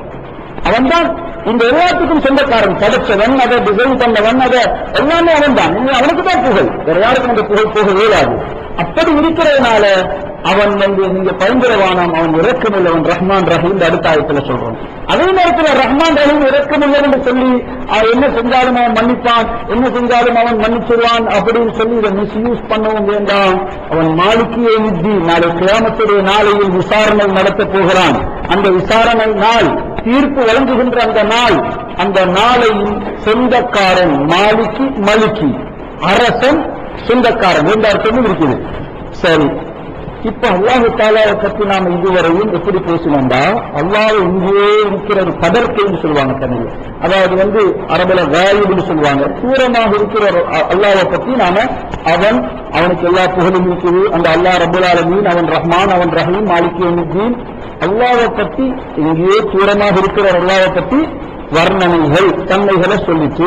அவன்தான் இந்த எல்லாத்துக்கும் சொந்தக்காரன் படைச்சவன் அதை டிசைன் பண்ணவன் அதை எல்லாமே அவன் தான் அவனுக்கு தான் புகழ் வேற யாருக்கும் அந்த புகழ் போக இயலாது அப்படி இருக்கிறதுனால அவன் வந்து நீங்க பயங்கரவானாம் அவன் இறக்கமுள்ளவன் ரஹ்மான் ரஹீம் அடுத்த ஆயத்துல சொல்றோம் அதே நேரத்தில் ரஹ்மான் ரஹீம் இறக்கமுள்ளவன் என்று சொல்லி அவன் என்ன செஞ்சாலும் அவன் மன்னிப்பான் என்ன செஞ்சாலும் அவன் மன்னிச்சிருவான் அப்படின்னு சொல்லி இதை மிஸ்யூஸ் பண்ணவும் வேண்டாம் அவன் மாலிக்கியை நித்தி நாளை கிராமத்துடைய நாளையில் விசாரணை நடத்தப் போகிறான் அந்த விசாரணை நாள் தீர்ப்பு வழங்குகின்ற அந்த நாள் அந்த நாளையின் சொந்தக்காரன் மாலிக்கு மலிக்கி அரசன் சொந்தக்காரன் ரெண்டு அர்த்தமும் இருக்குது சரி இப்ப அல்லாஹு தாலாவை பற்றி நாம இதுவரையும் எப்படி பேசினோம்டா அல்லாஹ் இங்கேயே இருக்கிற ஒரு பதற்கைன்னு சொல்லுவாங்க தமிழ் அதாவது வந்து அரபுல வாயுன்னு சொல்லுவாங்க தூரமாக இருக்கிற ஒரு அ- அல்லாஹ்வை பற்றி நாம அவன் அவனுக்கு எல்லா புகழும் இருக்குது அந்த அல்லாஹ் ரபுல் ஆலமீன் அவன் ரஹ்மான் அவன் ரஹீம் மாலிகியமுத்தீன் அல்லாஹ்வை பற்றி இங்கேயே தூரமாக இருக்கிற ஒரு அல்லாஹ்வை பற்றி வர்ணனைகள் தன்மைகளை சொல்லிட்டு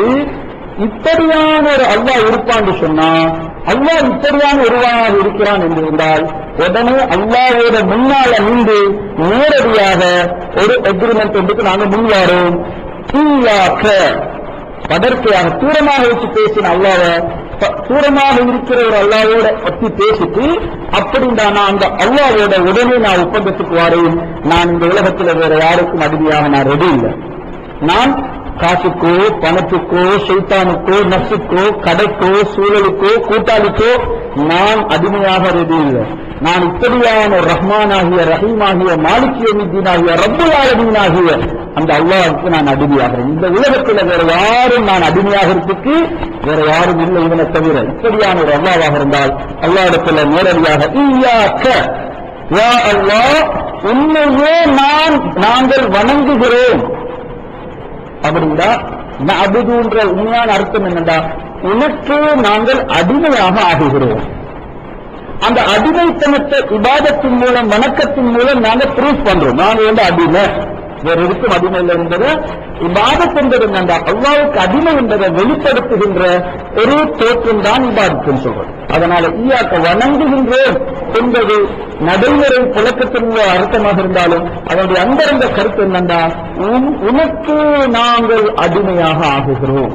இப்படியான ஒரு அல்லாஹ் இருப்பான்னு சொன்னா அல்லாஹ் இப்படியான ஒருவனாக இருக்கிறான் என்று இருந்தால் உடனே அல்லாஹ்வோட முன்னால நின்று நேரடியாக ஒரு அக்ரிமெண்ட் ஒன்றுக்கு நாங்க முன்வாரோம் தூயாக்க பதற்கையாக தூரமாக வச்சு பேசின அல்லாஹ்வ ப- தூரமாக இருக்கிற ஒரு அல்லாஹ்வோட பத்தி பேசிட்டு அப்படின்னா நான் அந்த அல்லாஹ்வோட உடனே நான் ஒப்பந்தத்துக்கு வரேன் நான் இந்த உலகத்துல வேற யாருக்கும் அடிமையாக நான் ரெடி இல்லை நான் காசுக்கோ பணத்துக்கோ சைத்தானுக்கோ நசுக்கோ கடைக்கோ சூழலுக்கோ கூட்டாளிக்கோ நான் அடிமையாக ரெடி இல்லை நான் இப்படியான ஒரு ரஹ்மானாகிய ரஹீமாகிய மாலிக்கியமித்தீனாகிய ரப்புல் ஆலமீனாகிய அந்த அல்லாஹ்வுக்கு நான் அடிமையாகிறேன் இந்த உலகத்தில் வேற யாரும் நான் அடிமையாகிறதுக்கு வேற யாரும் இல்லை இவனை தவிர இப்படியான ஒரு அல்லாவாக இருந்தால் அல்லாஹ்விடத்துல நேரடியாக ஈயாக்க யா அல்லாஹ் உன்னையே நான் நாங்கள் வணங்குகிறோம் அப்படின்னா அபுதுன்ற உண்மையான அர்த்தம் என்னடா உனக்கு நாங்கள் அடிமையாக ஆகுகிறோம் அந்த அடிமைத்தனத்தை இபாதத்தின் மூலம் வணக்கத்தின் மூலம் நாங்க ப்ரூஃப் பண்றோம் நாங்க வந்து அடிமை வேற இருக்கும் அடிமை இல்லை என்பதை இபாதத் என்பது என்னண்டா அல்லாவுக்கு அடிமை என்பதை வெளிப்படுத்துகின்ற ஒரு தோற்றம் தான் இபாதத்துன்னு சொல்றோம் அதனால ஈயாக்க வணங்குகின்றோம் என்பது நடைமுறை புழக்கத்தின் உள்ள அர்த்தமாக இருந்தாலும் அதனுடைய அந்தரங்க கருத்து என்னண்டா உன்- உனக்கு நாங்கள் அடிமையாக ஆகுகிறோம்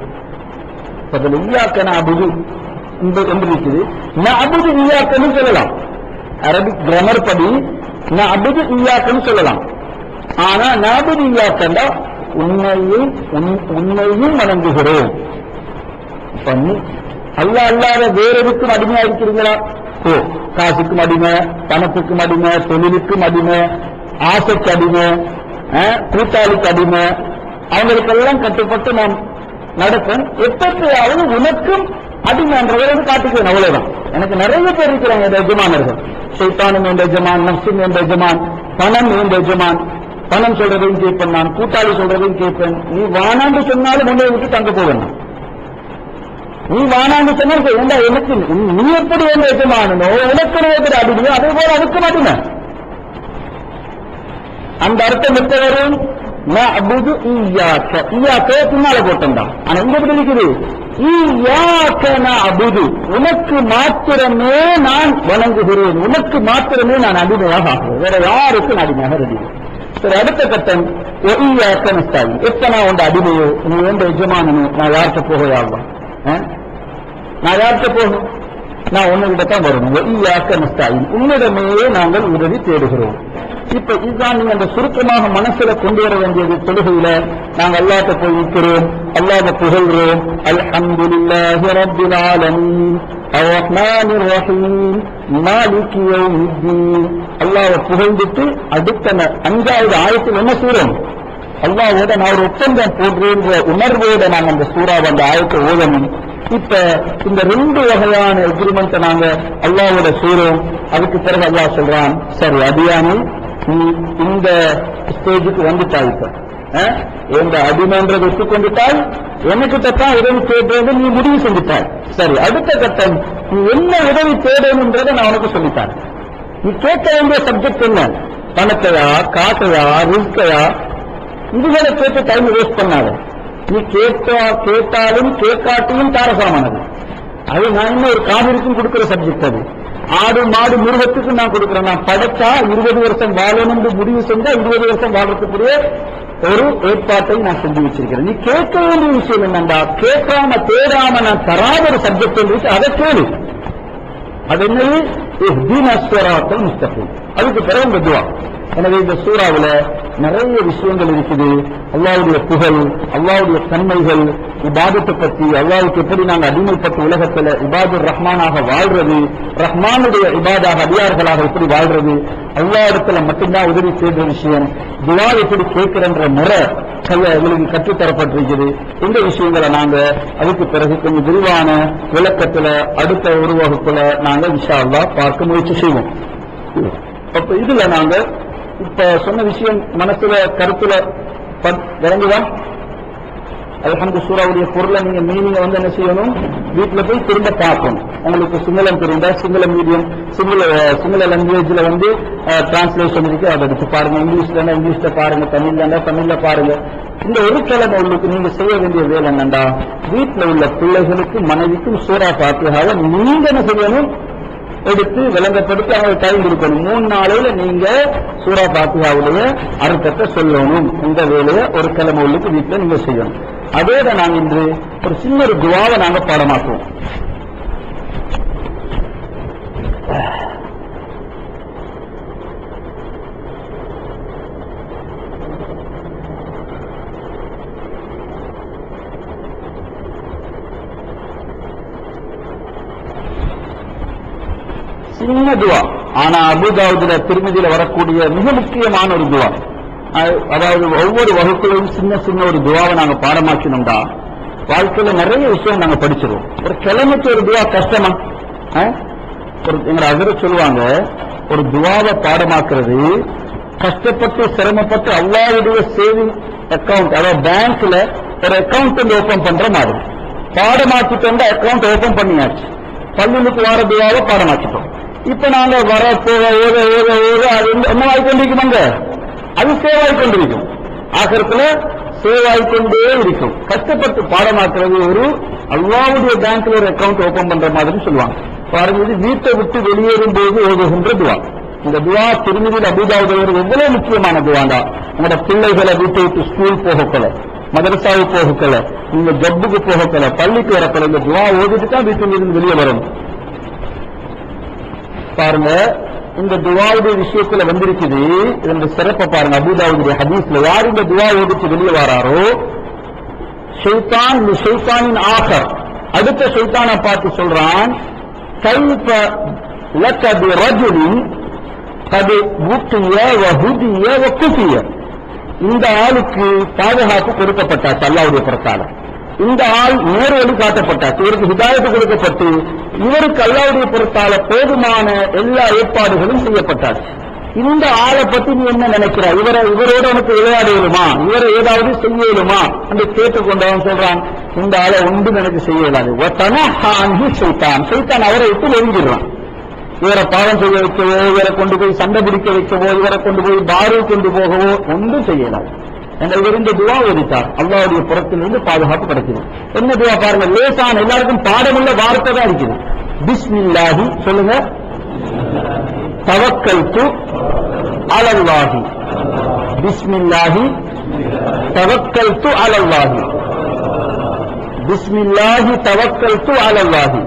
அதில் ஈயாக்க அபுது என்று இருக்குது அபுது ஈயாக்கன்னு சொல்லலாம் அரபிக் கிராமர் படி அபுது ஈயாக்கன்னு சொல்லலாம் ஆனா நாபுது ஈயாக்கண்டா உண்மையும் உன்- உண்மையும் வணங்குகிறோம் பண்ணி அல்லா அல்லாத வேற எதுக்கும் அடிமையா இருக்கிறீங்களா ஓ காசுக்கும் அடிமை பணத்துக்கும் அடிமை தொழிலுக்கும் அடிமை ஆசைக்கு அடிமை அஹ், கூட்டாளிக்கு அடிமை அவங்களுக்கெல்லாம் கட்டுப்பட்டு நாம் நடக்கும் எப்பயாவது உனக்கும் அடிமைன்றதை வந்து காட்டுக்கிறேன் அவ்வளவுதான் எனக்கு நிறைய பேர் இருக்கிறாங்க இந்த எஜமானர்கள் சைத்தானும் என்ற எஜமான் நப்சும் என்ற எஜமான் பணம் என்ற எஜமான் பணம் சொல்றதையும் கேட்பேன் நான் கூட்டாளி சொல்றதையும் கேட்பேன் நீ வானாண்டு சொன்னாலும் உன்னை விட்டு தங்க போவேன் நான். நீ வானாண்டு சொன்னால் ஏண்டா எனக்கு நீ- நீ எப்படி எந்த எஜமானனோ உனக்கு நான் எப்படி அடிமையோ அதே போல அதுக்கு மாட்டின அந்த அர்த்தம் எப்ப வரும் நஅபுது ஈயாக்க ஈயாக்க பின்னால போட்டா ஆனா இங்க எப்படி இருக்குது ஈயாக்க நஅபுது உனக்கு மாத்திரமே நான் வணங்குகிறேன் உனக்கு மாத்திரமே நான் அடிமையாக ஆகிறேன் வேற யாருக்கும் நான் அடிமையாக ரெடி சரி அடுத்த கட்டம் ஈயாக்க நஸ்தாயி எப்ப நான் உண்ட அடிமையோ நீ எந்த எஜமானனோ நான் யார்கிட்ட போகையாகுவேன் நான் யார்கிட்ட போகணும் நான் உன்னிட்ட தான் வரணும் ஈயாக்க நஸ்தாயின் உன்னிடமே நாங்கள் உதவி தேடுகிறோம் இப்ப இதுதான் நீங்க அந்த சுருக்கமாக மனசுல கொண்டு வர வேண்டியது தொழுகையில நாங்க அல்லாஹ்ட்ட போய் நிற்கிறோம் அல்லாஹ்வை புகழ்றோம் அல்ஹம்துலில்லாஹி ரப்பில் ஆலமீன் அர்ரஹ்மானிர் ரஹீம் மாலிகி யௌமித்தீன் அல்லாஹ்வை புகழ்ந்துட்டு அடுத்த ந- அஞ்சாவது ஆயத்தில் என்ன செய்றோம் அல்லாஹ்வோட நான் ஒரு ஒப்பந்தம் போடுறேன்ற உணர்வோட நாங்க அந்த சூறாவை அந்த ஆயத்தை ஓதணும் இப்ப இந்த ரெண்டு வகையான எக்ரிமெண்ட் நாங்க அல்லாஹ்வோட செய்றோம் அதுக்கு பிறகு அல்லாஹ் சொல்றான் சரி அடியானே நீ இந்த ஸ்டேஜுக்கு வந்துட்டாய் இப்ப அஹ், இந்த அடிமைன்றதை ஒத்துக்கொண்டுட்டால் எனக்கிட்ட தான் உதவி தேடுறது நீ முடிவு செஞ்சுட்டாய் சரி அடுத்த கட்டம் நீ என்ன உதவி தேடணுன்றதை நான் உனக்கு சொல்லித்தரேன் நீ கேட்க வேண்டிய சப்ஜெக்ட் என்ன பணத்தையா காசையா ரிஸ்கையா இதுகளை கேட்டு டைம் வேஸ்ட் பண்ணாத நீ கேட்டா கேட்டாலும் கேட்காட்டியும் தாரசமானது அது நான் இன்னும் ஒரு காவிரிக்கும் கொடுக்கிற சப்ஜெக்ட் அது ஆடு மாடு மிருகத்துக்கு நான் கொடுக்கிறேன் நான் படைச்சா இருபது வருஷம் வாழணும்னு முடிவு செஞ்சா இருபது வருஷம் வாழ்றதுக்குரிய ஒரு ஏற்பாட்டை நான் செஞ்சு வச்சிருக்கிறேன் நீ கேட்க வேண்டிய விஷயம் என்னண்டா கேட்காம தேடாம நான் தராத ஒரு சப்ஜெக்ட் இருக்கு அதை கேளு அது என்னது இஹ்தின ஸிராத்தல் முஸ்தகீம் அதுக்கு பிறகு இந்த துவா எனவே இந்த சூறாவுல நிறைய விஷயங்கள் இருக்குது அல்லாஹ்வுடைய புகழ் அல்லாஹ்வுடைய தன்மைகள் இபாதத்தை பத்தி அல்லாஹ்வுக்கு எப்படி நாங்க அடிமைப்பட்ட உலகத்துல இபாதுர் ரஹ்மானாக வாழ்றது ரஹ்மானுடைய இபாதாக அடியார்களாக எப்படி வாழ்றது அல்லாஹ் இடத்துல மட்டும்தான் உதவி செய்த விஷயம் துவா எப்படி கேட்கிறன்ற முறை கைய எங்களுக்கு கற்றுத்தரப்பட்டிருக்குது இந்த விஷயங்களை நாங்க அதுக்கு பிறகு கொஞ்சம் விரிவான விளக்கத்துல அடுத்த ஒரு வகுப்புல நாங்க இன்ஷா அல்லாஹ் பார்க்க முயற்சி செய்வோம் அப்ப இதுல நாங்க இப்ப சொன்ன விஷயம் மனசுல கருத்துல ப- விளங்குதா அல்ஹம்து சூறாவுடைய பொருளை நீங்க மீனிங்க வந்து என்ன செய்யணும் வீட்டுல போய் திரும்ப பார்க்கணும் உங்களுக்கு சிங்களம் தெரிந்தா சிங்கள மீடியம் சிங்கள சிங்கள லாங்குவேஜ்ல வந்து டிரான்ஸ்லேஷன் இருக்கு அதை எடுத்து பாருங்க இங்கிலீஷ்ல இங்கிலீஷ்ல பாருங்க தமிழ்ல தமிழ்ல பாருங்க இந்த ஒரு கிழமை உங்களுக்கு நீங்க செய்ய வேண்டிய வேலை என்னண்டா வீட்டுல உள்ள பிள்ளைகளுக்கும் மனைவிக்கும் சூறா பாத்தியாக நீங்க என்ன செய்யணும் எடுத்து விளங்கப்படுத்தி அவங்க டைம் கொடுக்கணும் மூணு நாளையில நீங்க சூரா பாத்தியாவுடைய அர்த்தத்தை சொல்லணும் இந்த வேலையை ஒரு கிழமை உள்ளுக்கு வீட்டுல நீங்க செய்யணும் அதே தான் நாங்க இன்று ஒரு சின்ன ஒரு துவாவை நாங்க பாடமாக்குவோம் சின்ன துவா ஆனா அபுதாவுதுல திருமதியில வரக்கூடிய மிக முக்கியமான ஒரு துவா அ- அதாவது ஒவ்வொரு வகுப்புலையும் சின்ன சின்ன ஒரு துவாவை நாங்க பாடமாக்கினோம்டா வாழ்க்கையில நிறைய விஷயம் நாங்க படிச்சிருவோம் ஒரு கிழமைக்கு ஒரு துவா கஷ்டமா ஆ? ஒரு எங்க அதிர சொல்லுவாங்க ஒரு துவாவை பாடமாக்குறது கஷ்டப்பட்டு சிரமப்பட்டு அல்லாவுடைய சேவிங் அக்கவுண்ட் அதாவது பேங்க்ல ஒரு அக்கவுண்ட் ஓபன் பண்ற மாதிரி பாடமாக்கிட்டோம்னா அக்கவுண்ட் ஓபன் பண்ணியாச்சு பள்ளிகளுக்கு வார துவாவை பாடமாக்கிட்டோம் இப்ப நாங்க வர போக ஓத ஓத ஓத அது என்ன- என்ன ஆகிக்கொண்டிருக்குமாங்க அது சேவாய் கொண்டிருக்கும் ஆகிறதுல சேவாய் கொண்டே இருக்கும் கஷ்டப்பட்டு பாடமாக்குறது ஒரு அல்லாவுடைய பேங்க்ல ஒரு அக்கவுண்ட் ஓபன் பண்ற மாதிரி சொல்லுவாங்க பாருங்க இது வீட்டை விட்டு வெளியேறும் போது ஓதுகின்ற துவா இந்த துவா திருமதியில் அபுதாவுடைய எவ்வளவு முக்கியமான துவாண்டா உங்களோட பிள்ளைகளை வீட்டை விட்டு ஸ்கூல் போகக்கல மதரசாவுக்கு போகக்கல நீங்க ஜப்புக்கு போகக்கல பள்ளிக்கு வரக்கல இந்த துவா ஓதிட்டு தான் வீட்டில் இருந்து வெளியே வரணும் பாருங்க இந்த துவாவுடைய விஷயத்துல வந்திருக்குது இதனுடைய சிறப்பை பாருங்க அபுதாவுடைய ஹதீஸ்ல யார் இந்த துவா ஓடிச்சு வெளியே வராரோ ஷைத்தான் இந்த ஷைத்தானின் ஆகர் அடுத்த ஷைத்தானை பார்த்து சொல்றான் கைஃப லக்க பிரஜுலின் கது ஊட்டிய வஹுதிய வக்குசிய இந்த ஆளுக்கு பாதுகாப்பு கொடுக்கப்பட்டாச்சு அல்லாவுடைய புறத்தால இந்த ஆள் நேர் வழி காட்டப்பட்டாச்சு இவருக்கு ஹிதாயத்து கொடுக்கப்பட்டு இவருக்கு அல்லாவுடைய புறத்தால போதுமான எல்லா ஏற்பாடுகளும் செய்யப்பட்டாச்சு இந்த ஆளை பத்தி நீ என்ன நினைக்கிற இவரை இவரோட உனக்கு விளையாடுமா இவரை ஏதாவது செய்யலுமா என்று கேட்டுக்கொண்டவன் சொல்றான் இந்த ஆளை ஒன்றும் எனக்கு செய்ய இயலாது ஒத்தனஹான்ஹு ஷைத்தான் ஷைத்தான் அவரை விட்டு நெருங்கிடுறான் இவரை பாவம் செய்ய வைக்கவோ இவரை கொண்டு போய் சண்டை பிடிக்க வைக்கவோ இவரை கொண்டு போய் பாரு கொண்டு போகவோ ஒன்றும் செய்யலாம் எங்கள் இவர் இந்த துவா ஒதித்தார் அல்லாவுடைய புறத்திலிருந்து பாதுகாப்பு கிடைக்குது என்ன துவா பாருங்க லேசான எல்லாருக்கும் பாடமுள்ள வார்த்தை தான் இருக்குது பிஸ்மில்லாஹி சொல்லுங்க தவக்கல்து அலல்லாஹி பிஸ்மில்லாஹி தவக்கல்து அலல்லாஹி பிஸ்மில்லாஹி தவக்கல்து அலல்லாஹி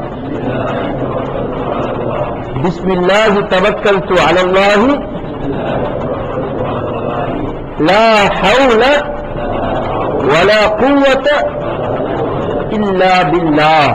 بسم الله توكلت على الله லா ஹவுல வலா குவத்த இல்லா பில்லாஹ்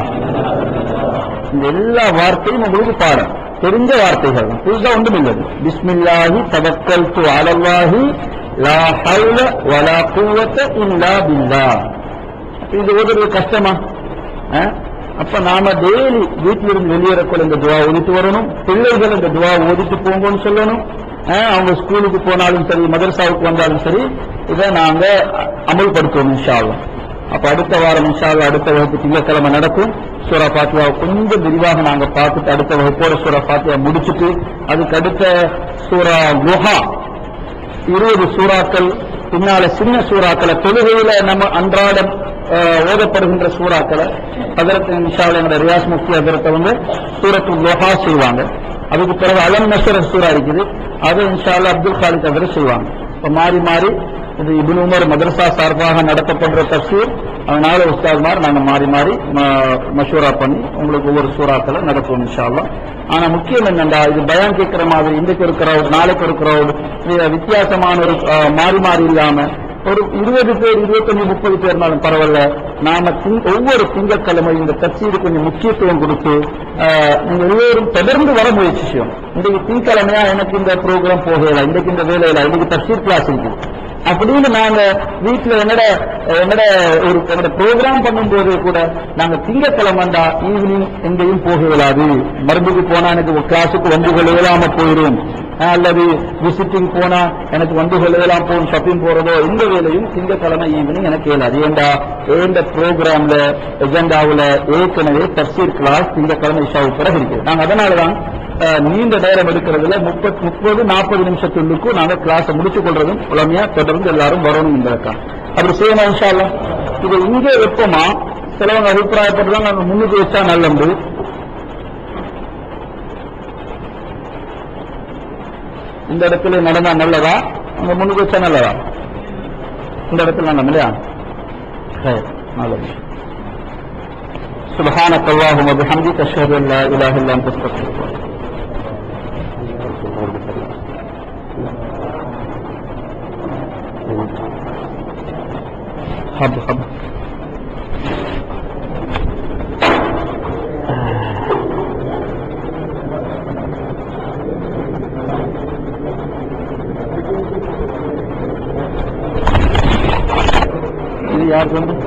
இந்த எல்லா வார்த்தையும் உங்களுக்கு பாடம் தெரிஞ்ச வார்த்தைகள் தான் புதுசா ஒன்றும் இல்லை பிஸ்மில்லாஹி தவக்கல்து அலல்லாஹி லா ஹவுல வலா குவத்த இல்லா பில்லாஹ் இது ஓதுறது கஷ்டமா ஆ? அப்ப நாம டெய்லி வீட்டில இருந்து வெளியேறக்குள்ள இந்த துவா ஓதிட்டு வரணும் பிள்ளைகள் இந்த துவா ஓதிட்டு போங்கன்னு சொல்லணும் ஆ, அவங்க ஸ்கூலுக்கு போனாலும் சரி மதரசாவுக்கு வந்தாலும் சரி இதை நாங்க அமல்படுத்துவோம் இன்ஷா அல்லாஹ் அப்ப அடுத்த வாரம் இன்ஷா அல்லாஹ் அடுத்த வகுப்பு திங்கட்கிழமை நடக்கும் சூரா பாத்தியா கொஞ்சம் விரிவாக நாங்க பார்த்துட்டு அடுத்த வகுப்போட சூரா பாத்தியா முடிச்சுட்டு அதுக்கு அடுத்த சூரா குஹா இருபது சூறாக்கள் பின்னால சின்ன சூறாக்களை தொழுகையில நம்ம அன்றாடம் அஹ், ஓதப்படுகின்ற சூறாக்களை அதற்கு இன்ஷால எங்களோட ரியாஸ் முஃப்தி அதற்கு வந்து சூரத்து லோஹா செய்வாங்க அதுக்கு பிறகு அலம் நசர சூறா இருக்குது அதை இன்ஷால அப்துல் காலிக் அதர் செய்வாங்க இப்ப மாறி மாறி இது இப்னு உமர் மதரசா சார்பாக நடத்தப்படுற தப்சீர் அதனால உஸ்தாத்மார் நாங்க மாறி மாறி ம- மஷூரா பண்ணி உங்களுக்கு ஒவ்வொரு சூறாக்களை நடத்துவோம் இன்ஷா அல்லாஹ் ஆனா முக்கியம் என்னண்டா இது பயான் கேட்கிற மாதிரி இன்றைக்கு ஒரு crowd நாளைக்கு ஒரு crowd இது வித்தியாசமான ஒரு அஹ், மாறி மாறி இல்லாம ஒரு இருபது பேர் இருபத்தஞ்சு முப்பது பேர்னாலும் பரவாயில்ல நாம திங்- ஒவ்வொரு திங்கட்கிழமை இந்த தப்சீருக்கு கொஞ்சம் முக்கியத்துவம் கொடுத்து அஹ், நீங்க எல்லோரும் தொடர்ந்து வர முயற்சி செய்யும் இன்றைக்கு திங்கக்கிழமையா எனக்கு இந்த ப்ரோக்ராம் போகல இன்றைக்கு இந்த வேலையில இன்னைக்கு தப்சீர் கிளாஸ் இருக்குது அப்படின்னு நாங்க வீட்டுல என்னோட என்னோட ஒரு என்னோட ப்ரோக்ராம் பண்ணும்போது கூட நாங்க திங்கக்கிழமண்டா ஈவினிங் எங்கேயும் போக இயலாது மருந்துக்கு போனா எனக்கு கிளாஸுக்கு வந்து கொள்ள இயலாம போயிடும் அஹ் அல்லது விசிட்டிங் போனா எனக்கு வந்து கொள்ள இயலாம போகும் ஷாப்பிங் போறதோ எந்த வேலையும் திங்கக்கிழமை ஈவினிங் எனக்கு இயலாது ஏண்டா ஏண்ட ப்ரோக்ராம்ல எஜெண்டாவுல ஏற்கனவே தப்சீர் கிளாஸ் திங்கக்கிழமை இஷாவுக்கு பிறகு இருக்குது நாங்க அதனாலதான் அஹ், நீண்ட நேரம் எடுக்கிறதுல முப்பது முப்பது நாற்பது நிமிஷத்துள்ளுக்கும் நாங்க கிளாஸ் முடிச்சு கொள்றதும் புலமையா தொடர்ந்து எல்லாரும் வரணும் என்பதற்காக அப்படி செய்யணும் இன்ஷா அல்லாஹ். இது இங்கே வெப்பமா சிலவங்க அபிப்பிராயப்பட்டுதான் நாங்க முன்னுக்கு வச்சா நல்லது இந்த இடத்துல நடந்தா நல்லதா அங்க முன்னுக்கு வச்சா நல்லதா இந்த இடத்துல நடந்தோம் இல்லையா சரி, நல்லது سبحانك اللهم وبحمدك اشهد ان لا اله الا انت استغفرك حب حب இது யாருக்கு வந்து